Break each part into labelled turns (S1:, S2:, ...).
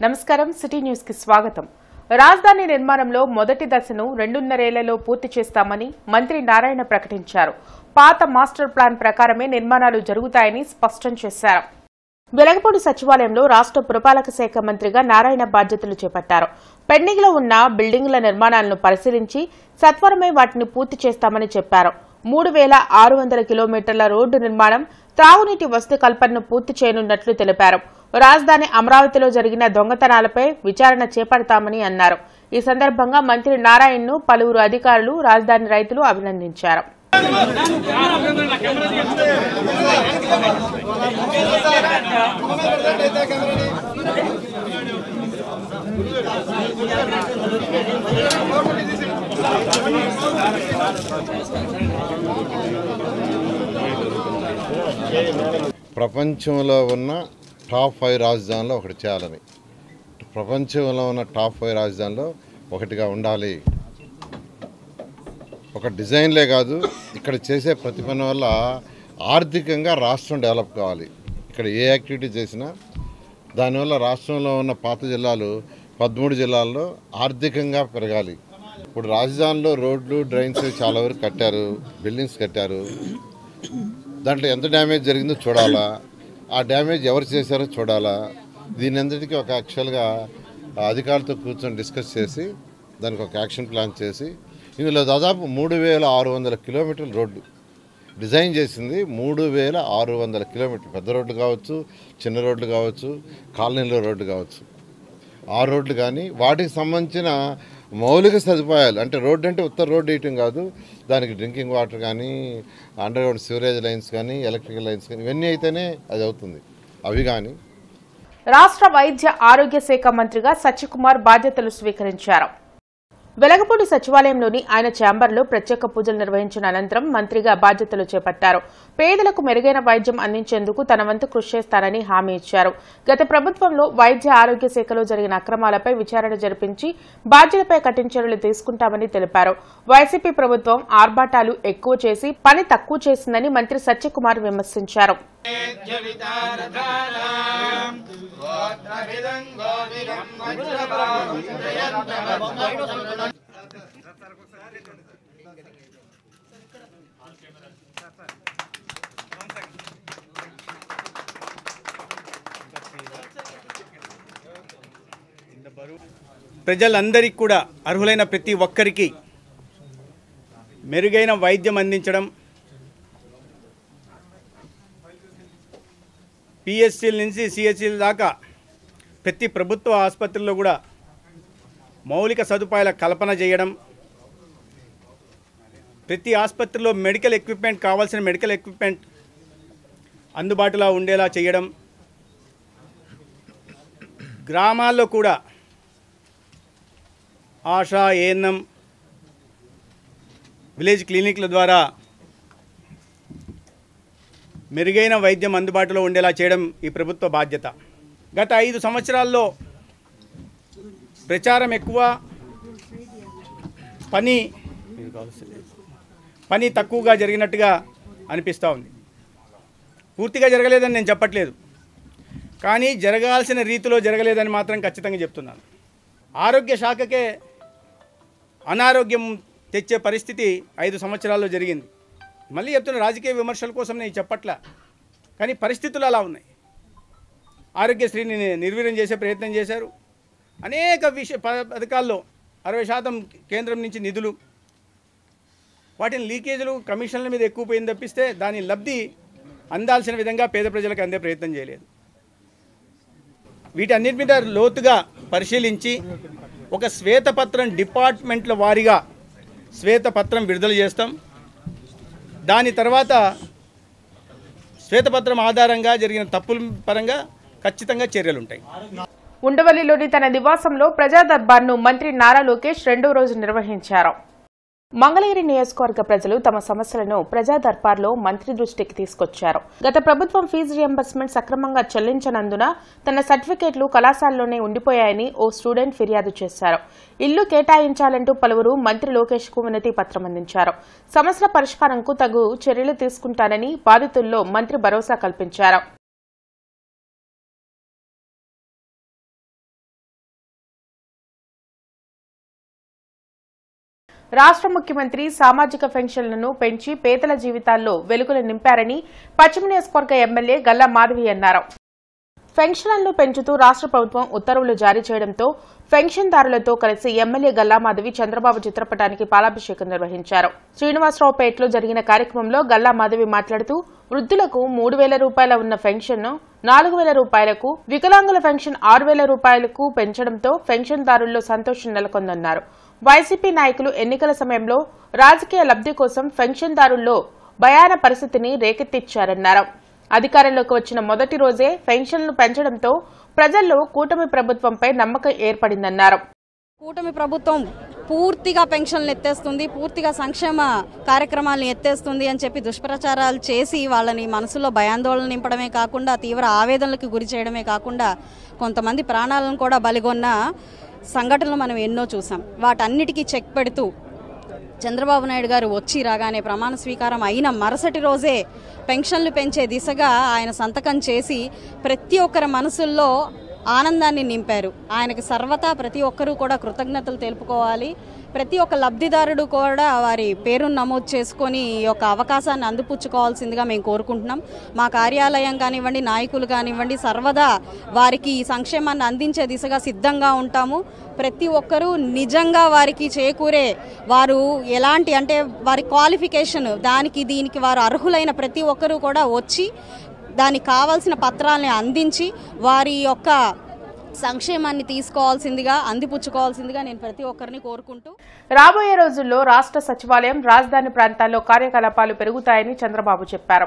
S1: నమస్కారం city news కి స్వాగతం రాజధాని నిర్మాణంలో మొదటి దశను రెండున్నరేళ్లలో పూర్తి చేస్తామని మంత్రి నారాయణ ప్రకటించారు పాత మాస్టర్ ప్లాన్ ప్రకారమే నిర్మాణాలు జరుగుతాయని స్పష్టం చేశారు వెలగపూడి సచివాలయంలో రాష్ట్ర పురపాలక శాఖ మంత్రిగా నారాయణ బాధ్యతలు చేపట్టారు పెండింగ్ లో ఉన్న బిల్డింగ్ల నిర్మాణాలను పరిశీలించి సత్వరమే వాటిని పూర్తి చేస్తామని చెప్పారు మూడు వేల ఆరు వందల కిలోమీటర్ల రోడ్డు నిర్మాణం త్రాగునీటి వసతి కల్పనను పూర్తి చేయనున్నట్లు తెలిపారు రాజధాని అమరావతిలో జరిగిన దొంగతనాలపై విచారణ చేపడతామని అన్నారు ఈ సందర్భంగా మంత్రి నారాయణను పలువురు అధికారులు రాజధాని రైతులు అభినందించారు
S2: ప్రపంచంలో ఉన్న టాప్ ఫైవ్ రాజధానిలో ఒకటి చేయాలని ప్రపంచంలో ఉన్న టాప్ ఫైవ్ రాజధానిలో ఒకటిగా ఉండాలి ఒక డిజైన్లే కాదు ఇక్కడ చేసే ప్రతి పని వల్ల ఆర్థికంగా రాష్ట్రం డెవలప్ కావాలి ఇక్కడ ఏ యాక్టివిటీ చేసినా దానివల్ల రాష్ట్రంలో ఉన్న పాత జిల్లాలు పదమూడు జిల్లాల్లో ఆర్థికంగా పెరగాలి ఇప్పుడు రాజధానిలో రోడ్లు డ్రైన్స్ చాలా వరకు కట్టారు బిల్డింగ్స్ కట్టారు దాంట్లో ఎంత డ్యామేజ్ జరిగిందో చూడాలా ఆ డ్యామేజ్ ఎవరు చేశారో చూడాలా దీని అందరికీ ఒక యాక్చువల్గా అధికారులతో కూర్చొని డిస్కస్ చేసి దానికి ఒక యాక్షన్ ప్లాన్ చేసి ఇందులో దాదాపు మూడు వేల ఆరు వందల కిలోమీటర్ల రోడ్డు డిజైన్ చేసింది మూడు వేల ఆరు వందల కిలోమీటర్లు పెద్ద రోడ్లు కావచ్చు చిన్న రోడ్లు కావచ్చు కాలనీలో రోడ్డు కావచ్చు ఆ రోడ్లు కానీ వాటికి సంబంధించిన మౌలిక సదుపాయాలు అంటే రోడ్డు అంటే ఉత్తర రోడ్డు వేయటం కాదు దానికి డ్రింకింగ్ వాటర్ కానీ అండర్ గ్రౌండ్ సివరేజ్ లైన్స్ కానీ ఎలక్ట్రికల్ లైన్స్ కానీ ఇవన్నీ అయితేనే అది అవుతుంది అవి కానీ
S1: రాష్ట్ర వైద్య ఆరోగ్య శాఖ మంత్రిగా సత్యకుమార్ బాధ్యతలు స్వీకరించారు వెలగపూడి సచివాలయంలోని ఆయన ఛాంబర్లో ప్రత్యేక పూజలు నిర్వహించిన అనంతరం మంత్రిగా బాధ్యతలు చేపట్టారు పేదలకు మెరుగైన వైద్యం అందించేందుకు తన వంతు కృషి చేస్తానని హామీ ఇచ్చారు గత ప్రభుత్వంలో వైద్య ఆరోగ్య శాఖలో జరిగిన అక్రమాలపై విచారణ జరిపించి బాధ్యులపై కఠిన చర్యలు తీసుకుంటామని తెలిపారు వైసీపీ ప్రభుత్వం ఆర్భాటాలు ఎక్కువ చేసి పని తక్కువ చేసిందని మంత్రి సత్యకుమార్ విమర్శించారు
S3: ప్రజలందరికీ కూడా అర్హులైన ప్రతి ఒక్కరికి మెరుగైన వైద్యం అందించడం పిఎస్సీల నుంచి సిఎస్సీల దాకా ప్రతి ప్రభుత్వ ఆసుపత్రుల్లో కూడా మౌలిక సదుపాయాల కల్పన చేయడం ప్రతి ఆసుపత్రిలో మెడికల్ ఎక్విప్మెంట్ కావాల్సిన మెడికల్ ఎక్విప్మెంట్ అందుబాటులో ఉండేలా చేయడం గ్రామాల్లో కూడా ఆశా ఏఎన్ఎం విలేజ్ క్లినిక్ల ద్వారా మెరుగైన వైద్యం అందుబాటులో ఉండేలా చేయడం ఈ ప్రభుత్వ బాధ్యత గత ఐదు సంవత్సరాల్లో ప్రచారం ఎక్కువ పని పని తక్కువగా జరిగినట్టుగా అనిపిస్తూ ఉంది పూర్తిగా జరగలేదని నేను చెప్పట్లేదు కానీ జరగాల్సిన రీతిలో జరగలేదని మాత్రం ఖచ్చితంగా చెప్తున్నాను ఆరోగ్య శాఖకే అనారోగ్యం తెచ్చే పరిస్థితి ఐదు సంవత్సరాల్లో జరిగింది మళ్ళీ చెప్తున్న రాజకీయ విమర్శల కోసం నేను చెప్పట్లా కానీ పరిస్థితులు అలా ఉన్నాయి ఆరోగ్యశ్రీని నిర్వీర్యం చేసే ప్రయత్నం చేశారు అనేక విషయ ప- పథకాల్లో అరవై శాతం కేంద్రం నుంచి నిధులు వాటిని లీకేజీలు కమిషన్ల మీద ఎక్కువ పోయింది తప్పిస్తే దాని లబ్ధి అందాల్సిన విధంగా పేద ప్రజలకు అందే ప్రయత్నం చేయలేదు వీటన్నిటి మీద లోతుగా పరిశీలించి ఒక శ్వేతపత్రం డిపార్ట్మెంట్ల వారీగా శ్వేతపత్రం విడుదల చేస్తాం దాని తర్వాత శ్వేతపత్రం ఆధారంగా జరిగిన తప్పుల పరంగా ఖచ్చితంగా చర్యలు ఉంటాయి
S1: ఉండవల్లిలోని తన నివాసంలో ప్రజా దర్బార్ను మంత్రి నారా లోకేష్ రెండో రోజు నిర్వహించారు మంగళగిరి నియోజకవర్గ ప్రజలు తమ సమస్యలను ప్రజా దర్బార్లో మంత్రి దృష్టికి తీసుకొచ్చారు గత ప్రభుత్వం ఫీజు రియంబర్స్మెంట్ సక్రమంగా చెల్లించనందున తన సర్టిఫికేట్లు కళాశాలలోనే ఉండిపోయాయని ఓ స్టూడెంట్ ఫిర్యాదు చేశారు ఇల్లు కేటాయించాలంటూ పలువురు మంత్రి లోకేష్ కు వినతి పత్రం అందించారు సమస్యల పరిష్కారంకు తగు చర్యలు తీసుకుంటానని బాధితుల్లో మంత్రి భరోసా కల్పించారు రాష్ట్ర ముఖ్యమంత్రి సామాజిక పెన్షన్లను పెంచి పేదల జీవితాల్లో వెలుగులు నింపారని పశ్చిమ నియోజకవర్గ ఎమ్మెల్యే గల్లా మాధవి అన్నారు పెన్షన్లను పెంచుతూ రాష్ట్ర ప్రభుత్వం ఉత్తర్వులు జారీ చేయడంతో పెన్షన్దారులతో కలిసి ఎమ్మెల్యే గల్లామాధవి చంద్రబాబు చిత్రపటానికి పాలాభిషేకం నిర్వహించారు శ్రీనివాసరావుపేటలో జరిగిన కార్యక్రమంలో గల్లామాధవి మాట్లాడుతూ వృద్ధులకు మూడు వేల రూపాయల ఉన్న పెన్షన్ను నాలుగు వేల రూపాయలకు వికలాంగుల పెన్షన్ ఆరు వేల రూపాయలకు పెంచడంతో పెన్షన్దారుల్లో సంతోషం నెలకొందన్నారు వైసీపీ నాయకులు ఎన్నికల సమయంలో రాజకీయ లబ్ది కోసం పెన్షన్దారుల్లో భయాన పరిస్థితిని రేకెత్తిచ్చారన్నారు అధికారంలోకి వచ్చిన మొదటి రోజే పెన్షన్లు పెంచడంతో ప్రజల్లో కూటమి ప్రభుత్వంపై నమ్మకం ఏర్పడిందన్నారు
S4: కూటమి ప్రభుత్వం పూర్తిగా పెన్షన్లు ఎత్తేస్తుంది పూర్తిగా సంక్షేమ కార్యక్రమాలను ఎత్తేస్తుంది అని చెప్పి దుష్ప్రచారాలు చేసి వాళ్ళని మనసులో భయాందోళన నింపడమే కాకుండా తీవ్ర ఆవేదనలకు గురి చేయడమే కాకుండా కొంతమంది ప్రాణాలను కూడా బలిగొన్న సంఘటనలు మనం ఎన్నో చూసాం వాటన్నిటికీ చెక్ పెడుతూ చంద్రబాబు నాయుడు గారు వచ్చి రాగానే ప్రమాణ స్వీకారం అయిన మరుసటి రోజే పెన్షన్లు పెంచే దిశగా ఆయన సంతకం చేసి ప్రతి ఒక్కరి మనసుల్లో ఆనందాన్ని నింపారు ఆయనకు సర్వతా ప్రతి ఒక్కరూ కూడా కృతజ్ఞతలు తెలుపుకోవాలి ప్రతి ఒక్క లబ్ధిదారుడు కూడా వారి పేరును నమోదు చేసుకొని ఈ యొక్క అవకాశాన్ని అందిపుచ్చుకోవాల్సిందిగా మేము కోరుకుంటున్నాం మా కార్యాలయం కానివ్వండి నాయకులు కానివ్వండి సర్వదా వారికి ఈ సంక్షేమాన్ని అందించే దిశగా సిద్ధంగా ఉంటాము ప్రతి ఒక్కరూ నిజంగా వారికి చేకూరే వారు ఎలాంటి అంటే వారి క్వాలిఫికేషన్ దానికి దీనికి వారు అర్హులైన ప్రతి ఒక్కరూ కూడా వచ్చి దానికి కావాల్సిన పత్రాలని అందించి వారి యొక్క సంక్షేమాన్ని తీసుకోవాల్సిందిగా అందిపుచ్చుకోవాల్సిందిగా నేను ప్రతి ఒక్కరిని కోరుకుంటూ
S1: రాబోయే రోజుల్లో రాష్ట్ర సచివాలయం రాజధాని ప్రాంతాల్లో కార్యకలాపాలు పెరుగుతాయని చంద్రబాబు చెప్పారు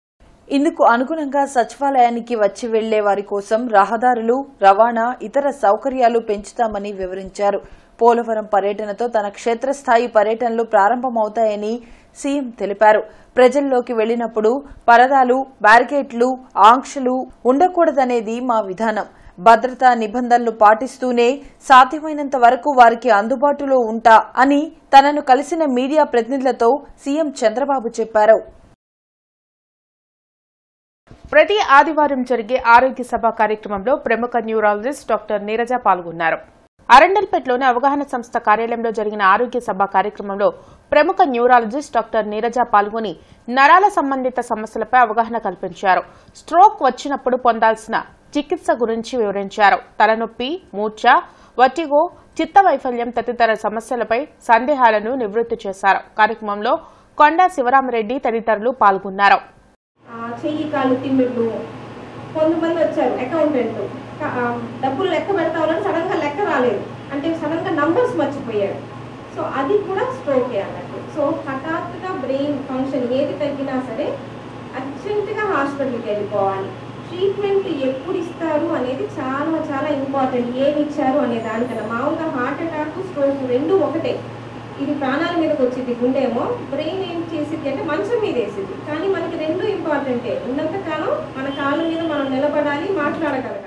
S5: ఇందుకు అనుగుణంగా సచివాలయానికి వచ్చి వెళ్లే వారి కోసం రహదారులు రవాణా ఇతర సౌకర్యాలు పెంచుతామని వివరించారు పోలవరం పర్యటనతో తన క్షేత్రస్థాయి పర్యటనలు ప్రారంభమవుతాయని సీఎం తెలిపారు ప్రజల్లోకి వెళ్లినప్పుడు పరదాలు బ్యారికేడ్లు ఆంక్షలు ఉండకూడదనేది మా విధానం భద్రతా నిబంధనలు పాటిస్తూనే సాధ్యమైనంత వరకు వారికి అందుబాటులో ఉంటా అని తనను కలిసిన మీడియా ప్రతినిధులతో సీఎం చంద్రబాబు చెప్పారు
S1: ప్రతి ఆదివారం జరిగే ఆరోగ్య సభ కార్యక్రమంలో ప్రముఖ న్యూరాలజిస్ట్ డాక్టర్ నీరజ పాల్గొన్నారు అరండల్పేటలోని అవగాహన సంస్థ కార్యాలయంలో జరిగిన ఆరోగ్య సభ కార్యక్రమంలో ప్రముఖ న్యూరాలజిస్ట్ డాక్టర్ నీరజ పాల్గొని నరాల సంబంధిత సమస్యలపై అవగాహన కల్పించారు స్ట్రోక్ వచ్చినప్పుడు పొందాల్సిన చికిత్స గురించి వివరించారు తలనొప్పి మూర్ఛ వటిగో చిత్త వైఫల్యం తదితర సమస్యలపై సందేహాలను నివృత్తి చేశారు కార్యక్రమంలో కొండా శివరామరెడ్డి తదితరులు పాల్గొన్నారు
S6: ఆ, చెయ్యి కాలు తిమ్మిళ్ళు కొంతమంది వచ్చారు అకౌంటెంట్ క- ఆ, డబ్బులు లెక్క పెడతా ఉన్నాడు సడన్ గా లెక్క రాలేదు అంటే సడన్ గా నంబర్స్ మర్చిపోయాడు సో అది కూడా స్ట్రోక్ అన్నట్టు సో హఠాత్తుగా బ్రెయిన్ ఫంక్షన్ ఏది తగ్గినా సరే అర్జెంటుగా హాస్పిటల్కి వెళ్ళిపోవాలి ట్రీట్మెంట్ ఎప్పుడు ఇస్తారు అనేది చాలా చాలా ఇంపార్టెంట్ ఏమి ఇచ్చారు అనే దానికన్నా మామూలుగా హార్ట్ అటాక్ స్ట్రోక్ రెండు ఒకటే ఇది ప్రాణాల మీదకి వచ్చింది గుండెమో బ్రెయిన్ ఏం చేసిద్ది అంటే మంచం మీద వేసిద్ది కానీ మనకి రెండు ఇంపార్టెంటే ఉన్నంత కాలం మన కాళ్ళ మీద మనం నిలబడాలి మాట్లాడగలగాలి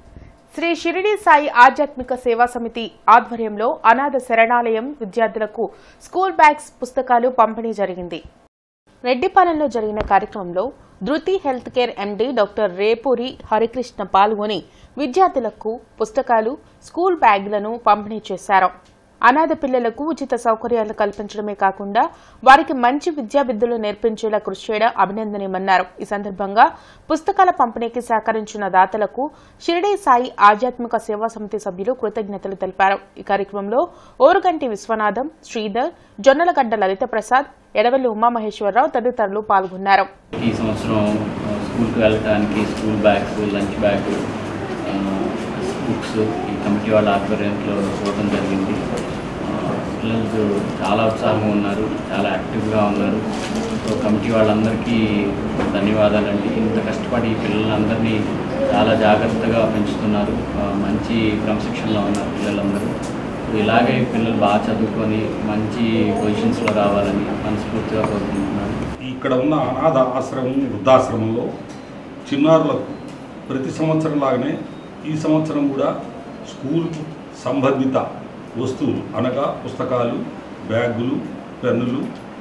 S1: శ్రీ షిరిడి సాయి ఆధ్యాత్మిక సేవా సమితి ఆధ్వర్యంలో అనాథ శరణాలయం విద్యార్థులకు స్కూల్ బ్యాగ్స్ పుస్తకాలు పంపిణీ జరిగింది రెడ్డిపాలెంలో జరిగిన కార్యక్రమంలో Dhruti health care MD doctor Repuri Harikrishna పాల్గొని విద్యార్థులకు పుస్తకాలు స్కూల్ బ్యాగులను పంపిణీ చేశారు అనాథ పిల్లలకు ఉచిత సౌకర్యాలు కల్పించడమే కాకుండా వారికి మంచి విద్యా విద్యలు నేర్పించేలా కృషి చేయడం అభినందనీయమన్నారు ఈ సందర్భంగా పుస్తకాల పంపిణీకి సహకరించిన దాతలకు షిరిడీ సాయి ఆధ్యాత్మిక సేవా సమితి సభ్యులు కృతజ్ఞతలు తెలిపారు ఈ కార్యక్రమంలో ఓరుగంటి విశ్వనాథం శ్రీధర్ జొన్నలగడ్డ లలిత ప్రసాద్ ఎడవల్లి ఉమామహేశ్వరరావు తదితరులు పాల్గొన్నారు
S7: ఈ సంవత్సరం ఆ, స్కూల్కి వెళ్ళటానికి స్కూల్ బ్యాగ్స్ లంచ్ బ్యాగ్ ఆ, బుక్స్ ఈ కమిటీ వాళ్ళ ఆధ్వర్యంలో చూడటం జరిగింది ఆ, పిల్లలు చాలా ఉత్సాహంగా ఉన్నారు చాలా యాక్టివ్గా ఉన్నారు సో కమిటీ వాళ్ళందరికీ ధన్యవాదాలండి ఇంత కష్టపడి ఈ పిల్లలందరినీ చాలా జాగ్రత్తగా పెంచుతున్నారు ఆ, మంచి క్రమశిక్షణలో ఉన్నారు పిల్లలందరూ సో ఇలాగే పిల్లలు బాగా చదువుకొని మంచి పొజిషన్స్లో రావాలని మనస్ఫూర్తిగా కోరుకుంటున్నాను
S8: ఇక్కడ ఉన్న అనాథ ఆశ్రమం వృద్ధాశ్రమంలో చిన్నారులకు ప్రతి సంవత్సరం లాగానే ఈ సంవత్సరం కూడా స్కూల్కు సంబంధిత వస్తువులు అనగా పుస్తకాలు బ్యాగులు పెన్నులు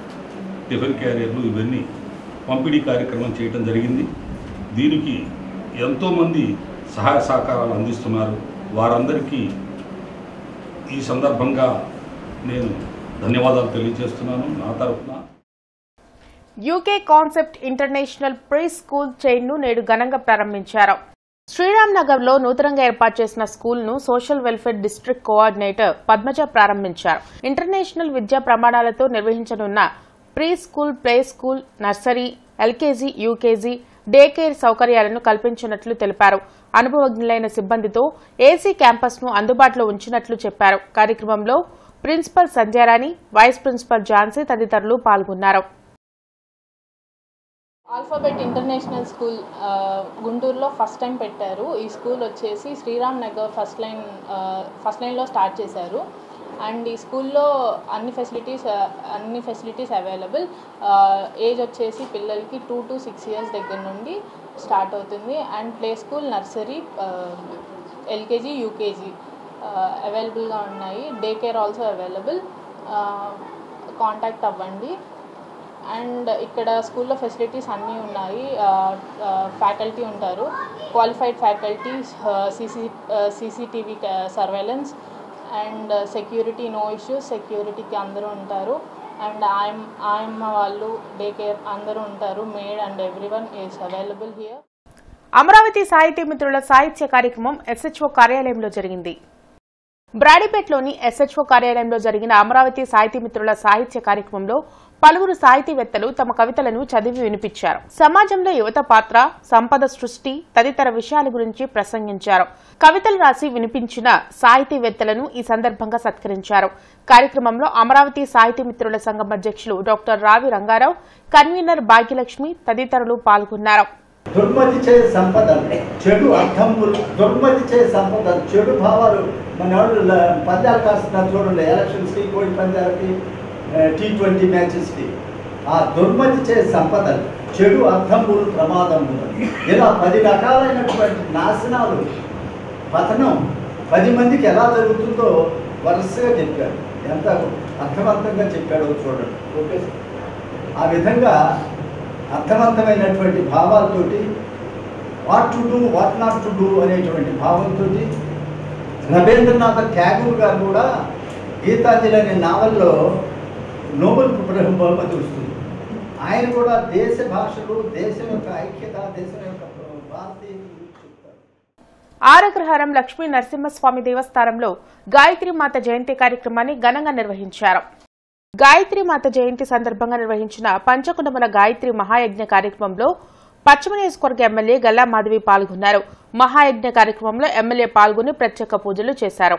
S8: టిఫిన్ క్యారియర్లు ఇవన్నీ పంపిణీ కార్యక్రమం చేయటం జరిగింది దీనికి ఎంతోమంది సహాయ సహకారాలు అందిస్తున్నారు వారందరికీ ఈ సందర్భంగా నేను ధన్యవాదాలు తెలియజేస్తున్నాను నా తరఫున
S1: UK concept international pre school chain ను నేడు ఘనంగా ప్రారంభించారు శ్రీరామ్ నగర్ లో నూతనంగా ఏర్పాటు చేసిన స్కూల్ ను social welfare district coordinator Padmaja ప్రారంభించారు ఇంటర్నేషనల్ విద్యా ప్రమాణాలతో నిర్వహించనున్న pre school play school nursery LKG UKG day care సౌకర్యాలను కల్పించినట్లు తెలిపారు అనుభవజ్ఞులైన సిబ్బందితో ఏసీ క్యాంపస్ ను అందుబాటులో ఉంచినట్లు చెప్పారు కార్యక్రమంలో principal Sandhyarani vice principal Jhansi తదితరులు పాల్గొన్నారు
S9: ఆల్ఫాబెట్ ఇంటర్నేషనల్ స్కూల్ ఆ, గుంటూరులో ఫస్ట్ టైం పెట్టారు ఈ స్కూల్ వచ్చేసి శ్రీరామ్ నగర్ ఫస్ట్ లైన్ ఆ, ఫస్ట్ లైన్లో స్టార్ట్ చేశారు అండ్ ఈ స్కూల్లో అన్ని ఫెసిలిటీస్ ఆ, అన్ని ఫెసిలిటీస్ అవైలబుల్ ఏజ్ వచ్చేసి పిల్లలకి టూ టు సిక్స్ ఇయర్స్ దగ్గర నుండి స్టార్ట్ అవుతుంది and play school nursery LKG UKG అవైలబుల్గా ఉన్నాయి day care also available contact అవ్వండి అండ్ ఇక్కడ స్కూల్లో ఫెసిలిటీస్ అన్నీ ఉన్నాయి ఫ్యాకల్టీ ఉంటారు qualified faculty CC CCTV surveillance and security no issues సెక్యూరిటీకి అందరూ ఉంటారు అండ్ ఆయమ్ ఆయమ్మ వాళ్ళు డే కేర్ అందరూ ఉంటారు maid and everyone is available here
S1: Amaravati సాహితీ మిత్రుల సాహిత్య కార్యక్రమం ఎస్హెచ్ఓ కార్యాలయంలో జరిగింది బ్రాడీపేటలోని ఎస్హెచ్ఓ కార్యాలయంలో జరిగిన అమరావతి సాహితీ మిత్రుల సాహిత్య కార్యక్రమంలో పలువురు సాహితీవేత్తలు తమ కవితలను చదివి వినిపించారు సమాజంలో యువత పాత్ర సంపద సృష్టి తదితర విషయాల గురించి ప్రసంగించారు కవితలు రాసి వినిపించిన సాహితీవేత్తలను ఈ సందర్భంగా సత్కరించారు కార్యక్రమంలో అమరావతి సాహితీ మిత్రుల సంఘం అధ్యక్షులు డాక్టర్ రావి రంగారావు కన్వీనర్ భాగ్యలక్ష్మి తదితరులు పాల్గొన్నారు
S10: దుర్మతి చే సంపద చెడు అర్థములు దుర్మతి చే సంపద చెడు భావాలు మన వాళ్ళు ల- పందాలు కాస్తున్నారు చూడండి ఎలక్షన్స్కి కోడి పందాలకి టీ ట్వంటీ మ్యాచెస్కి ఆ దుర్మతి చే సంపద చెడు అర్థములు ప్రమాదములు ఇలా పది రకాలైనటువంటి నాశనాలు పతనం పది మందికి ఎలా జరుగుతుందో వరుసగా చెప్పాడు ఎంత అర్థవంతంగా చెప్పాడో చూడండి ఓకే ఆ విధంగా అర్థవంతమైనటువంటి భావాలతోటి what to do what not to do అనేటువంటి భావంతో రవీంద్రనాథ్ ట్యాగూర్ గారు కూడా గీతాంజలి అనే నావల్లో నోబెల్ బహు- బహుమతి వస్తుంది ఆయన కూడా దేశ భాషలు దేశం యొక్క ఐక్యత దేశం యొక్క భారతీయ గురించి చెప్తారు
S1: ఆరగ్రహారం లక్ష్మీ నరసింహస్వామి దేవస్థానంలో గాయత్రీమాత జయంతి కార్యక్రమాన్ని ఘనంగా నిర్వహించారు గాయత్రీమాత జయంతి సందర్భంగా నిర్వహించిన పంచకుండముల గాయత్రి మహాయజ్ఞ కార్యక్రమంలో పశ్చిమ నియోజకవర్గ ఎమ్మెల్యే గల్లా మాధవి పాల్గొన్నారు మహాయజ్ఞ కార్యక్రమంలో ఎమ్మెల్యే పాల్గొని ప్రత్యేక పూజలు చేశారు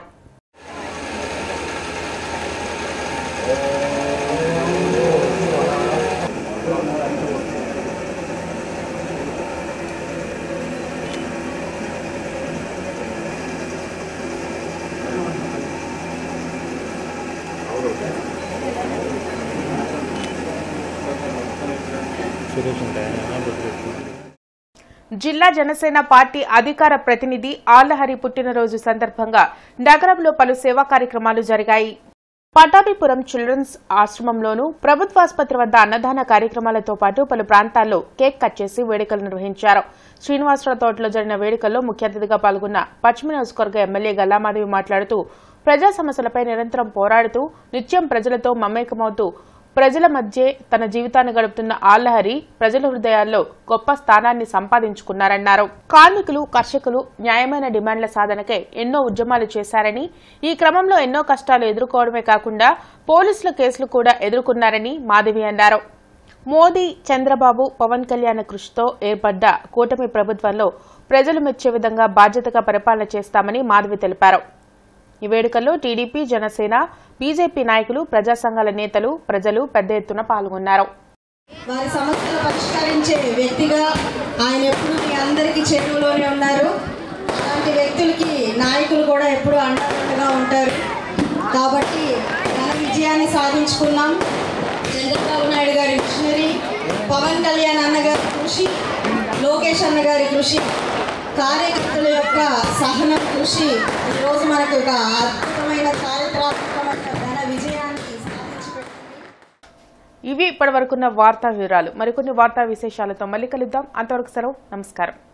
S1: జిల్లా జనసేన పార్టీ అధికార ప్రతినిధి ఆళ్లహరి పుట్టినరోజు సందర్భంగా నగరంలో పలు సేవా కార్యక్రమాలు జరిగాయి పటాభిపురం చిల్డ్రన్స్ ఆశ్రమంలోను ప్రభుత్వాసుపత్రి వద్ద అన్నదాన కార్యక్రమాలతో పాటు పలు ప్రాంతాల్లో కేక్ కట్ చేసి వేడుకలు నిర్వహించారు శ్రీనివాసరావు తోటలో జరిగిన వేడుకల్లో ముఖ్య అతిథిగా పాల్గొన్న పశ్చిమ నియోజకవర్గ ఎమ్మెల్యే గల్లామాధవి మాట్లాడుతూ ప్రజా సమస్యలపై నిరంతరం పోరాడుతూ నిత్యం ప్రజలతో మమేకమవుతూ ప్రజల మధ్య తన జీవితాన్ని గడుపుతున్న ఆళ్లహరి ప్రజల హృదయాల్లో గొప్ప స్థానాన్ని సంపాదించుకున్నారన్నారు కార్మికులు కర్షకులు న్యాయమైన డిమాండ్ల సాధనకై ఎన్నో ఉద్యమాలు చేశారని ఈ క్రమంలో ఎన్నో కష్టాలు ఎదుర్కోవడమే కాకుండా పోలీసుల కేసులు కూడా ఎదుర్కొన్నారని మాధవి అన్నారు మోదీ చంద్రబాబు పవన్ కళ్యాణ్ కృషితో ఏర్పడ్డ కూటమి ప్రభుత్వంలో ప్రజలు మెచ్చే విధంగా బాధ్యతగా పరిపాలన చేస్తామని మాధవి తెలిపారు ఈ వేడుకల్లో టీడీపీ జనసేన బీజేపీ నాయకులు ప్రజా సంఘాల నేతలు ప్రజలు పెద్ద ఎత్తున పాల్గొన్నారు
S11: వారి సమస్యలు పరిష్కరించే వ్యక్తిగా ఆయన ఎప్పుడు మీ అందరికీ చేరువలోనే ఉన్నారు అలాంటి వ్యక్తులకి నాయకులు కూడా ఎప్పుడూ అండగా ఉంటారు కాబట్టి ఘన విజయాన్ని సాధించుకున్నాం చంద్రబాబు నాయుడు గారి మిషనరీ పవన్ కళ్యాణ్ అన్న గారి కృషి లోకేష్ అన్న గారి కృషి కార్యకర్తల యొక్క సహనం కృషి ఈరోజు మనకు ఒక అద్భుతమైన చారిత్రాత్మకమైన ఘన విజయాన్ని సాధించి
S1: ఇవి ఇప్పటివరకున్న వార్తా వివరాలు మరికొన్ని వార్తా విశేషాలతో మళ్ళీ కలుద్దాం అంతవరకు సెలవు నమస్కారం